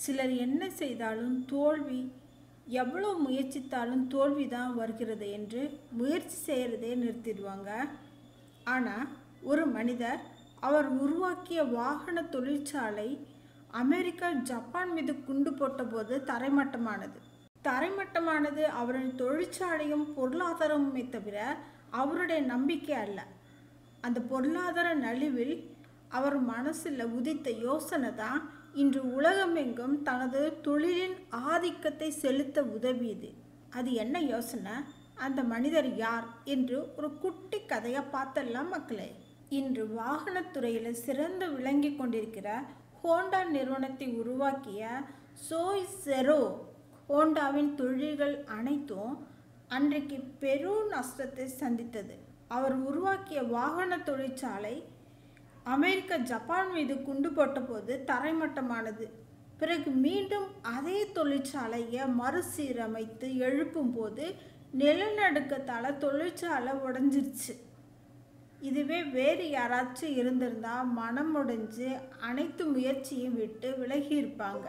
சிலர் என்ன செய்தாலும் தோல்வி எவ்வளோ முயற்சித்தாலும் தோல்வி தான் வருகிறது என்று முயற்சி செய்கிறதே நிறுத்திடுவாங்க ஆனால் ஒரு மனிதர் அவர் உருவாக்கிய வாகன தொழிற்சாலை அமெரிக்கா ஜப்பான் மீது குண்டு போட்டபோது தரைமட்டமானது தரைமட்டமானது அவரின் தொழிற்சாலையும் பொருளாதாரமுமே தவிர அவருடைய நம்பிக்கை அல்ல அந்த பொருளாதார நலிவில் அவர் மனசில் உதித்த யோசனை தான் இன்று உலகமெங்கும் தனது தொழிலின் ஆதிக்கத்தை செலுத்த உதவியது அது என்ன யோசனை அந்த மனிதர் யார் என்று ஒரு குட்டி கதையை பார்த்தெல்லாம் மக்களே இன்று வாகனத்துறையில் சிறந்து விளங்கி கொண்டிருக்கிற ஹோண்டா நிறுவனத்தை உருவாக்கிய சோய் செரோ ஹோண்டாவின் தொழில்கள் அனைத்தும் அன்றைக்கு பெரும் நஷ்டத்தை சந்தித்தது அவர் உருவாக்கிய வாகன தொழிற்சாலை அமெரிக்கா ஜப்பான் மீது குண்டு போட்டபோது தரைமட்டமானது பிறகு மீண்டும் அதே தொழிற்சாலையை மறுசீரமைத்து எழுப்பும்போது நிலநடுக்கத்தால் தொழிற்சாலை உடஞ்சிருச்சு இதுவே வேறு யாராச்சும் இருந்திருந்தா மனம் உடைஞ்சு அனைத்து முயற்சியும் விட்டு விலகி இருப்பாங்க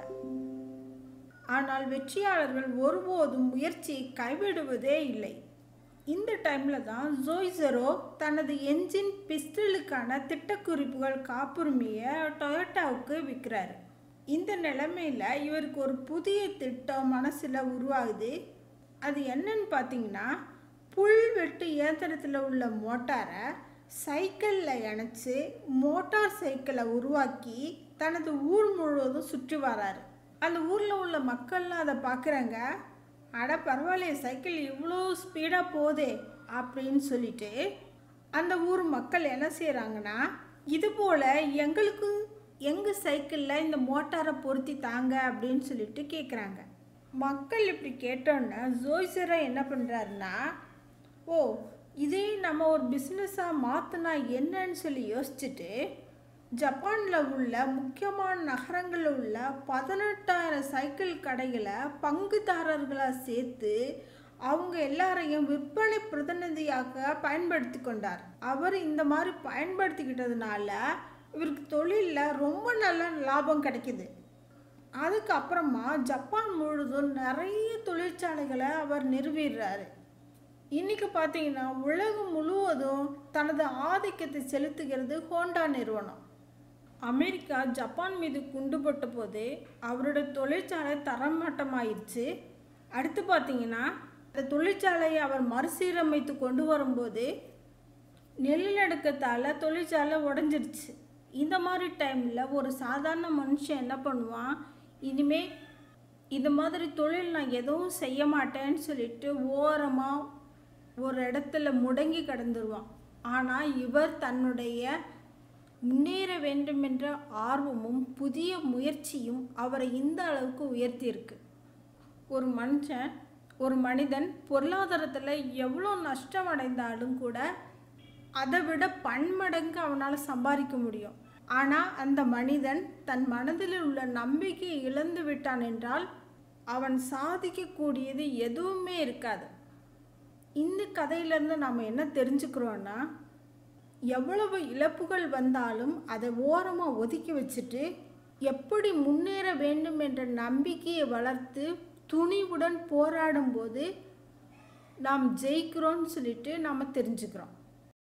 ஆனால் வெற்றியாளர்கள் ஒருபோதும் முயற்சியை கைவிடுவதே இல்லை இந்த டைமில் தான் ஜோய்சரோ தனது என்ஜின் பிஸ்டலுக்கான திட்டக்குறிப்புகள் காப்புரிமையை டொயோட்டாவுக்கு விற்கிறாரு இந்த நிலைமையில் இவருக்கு ஒரு புதிய திட்டம் மனசில் உருவாகுது அது என்னன்னு பார்த்தீங்கன்னா புல் வெட்டு இயந்திரத்தில் உள்ள மோட்டாரை சைக்கிளில் இணைச்சி மோட்டார் சைக்கிளை உருவாக்கி தனது ஊர் முழுவதும் சுற்றி வராரு அந்த ஊரில் உள்ள மக்கள்லாம் அதை பார்க்குறாங்க அட பரவாயில்லையே சைக்கிள் இவ்வளோ ஸ்பீடாக போதே அப்படின்னு சொல்லிட்டு அந்த ஊர் மக்கள் என்ன செய்கிறாங்கன்னா இது போல் எங்களுக்கு எங்கள் சைக்கிளில் இந்த மோட்டாரை பொருத்தி தாங்க அப்படின்னு சொல்லிட்டு கேட்குறாங்க மக்கள் இப்படி கேட்டோன்னே ஜோய்சரை என்ன பண்ணுறாருன்னா ஓ இதே நம்ம ஒரு பிஸ்னஸாக மாற்றினா என்னன்னு சொல்லி யோசிச்சுட்டு ஜப்பானில் உள்ள முக்கியமான நகரங்களில் உள்ள பதினெட்டாயிரம் சைக்கிள் கடைகளை பங்குதாரர்களாக சேர்த்து அவங்க எல்லாரையும் விற்பனை பிரதிநிதியாக பயன்படுத்தி கொண்டார் அவர் இந்த மாதிரி பயன்படுத்திக்கிட்டதுனால இவருக்கு தொழிலில் ரொம்ப நல்ல லாபம் கிடைக்குது அதுக்கப்புறமா ஜப்பான் முழுதும் நிறைய தொழிற்சாலைகளை அவர் நிறுவிடுறாரு இன்னைக்கு பார்த்தீங்கன்னா உலகம் முழுவதும் தனது ஆதிக்கத்தை செலுத்துகிறது ஹோண்டா நிறுவனம் அமெரிக்கா ஜப்பான் மீது குண்டு போட்ட போது அவருடைய தொழிற்சாலை தரமட்டமாயிருச்சு அடுத்து பார்த்தீங்கன்னா அந்த தொழிற்சாலையை அவர் மறுசீரமைத்து கொண்டு வரும்போது நிலநடுக்கத்தால் தொழிற்சாலை உடஞ்சிருச்சு இந்த மாதிரி டைமில் ஒரு சாதாரண மனுஷன் என்ன பண்ணுவான் இனிமே இந்த மாதிரி தொழில் நான் எதுவும் செய்ய மாட்டேன்னு சொல்லிட்டு ஓரமாக ஒரு இடத்துல முடங்கி கிடந்துருவான் ஆனால் இவர் தன்னுடைய முன்னேற வேண்டும் என்ற ஆர்வமும் புதிய முயற்சியும் அவரை இந்த அளவுக்கு உயர்த்தியிருக்கு ஒரு மனுஷன் ஒரு மனிதன் பொருளாதாரத்தில் எவ்வளோ நஷ்டம் அடைந்தாலும் கூட அதை விட பன்மடங்கு அவனால் சம்பாதிக்க முடியும் ஆனால் அந்த மனிதன் தன் மனதில் உள்ள நம்பிக்கையை இழந்து விட்டான் என்றால் அவன் சாதிக்கக்கூடியது எதுவுமே இருக்காது இந்த கதையிலேருந்து நாம் என்ன தெரிஞ்சுக்கிறோன்னா எவ்வளவு இழப்புகள் வந்தாலும் அதை ஓரமாக ஒதுக்கி வச்சுட்டு எப்படி முன்னேற வேண்டும் என்ற நம்பிக்கையை வளர்த்து துணிவுடன் போராடும்போது நாம் ஜெயிக்கிறோன்னு சொல்லிட்டு நாம் தெரிஞ்சுக்கிறோம்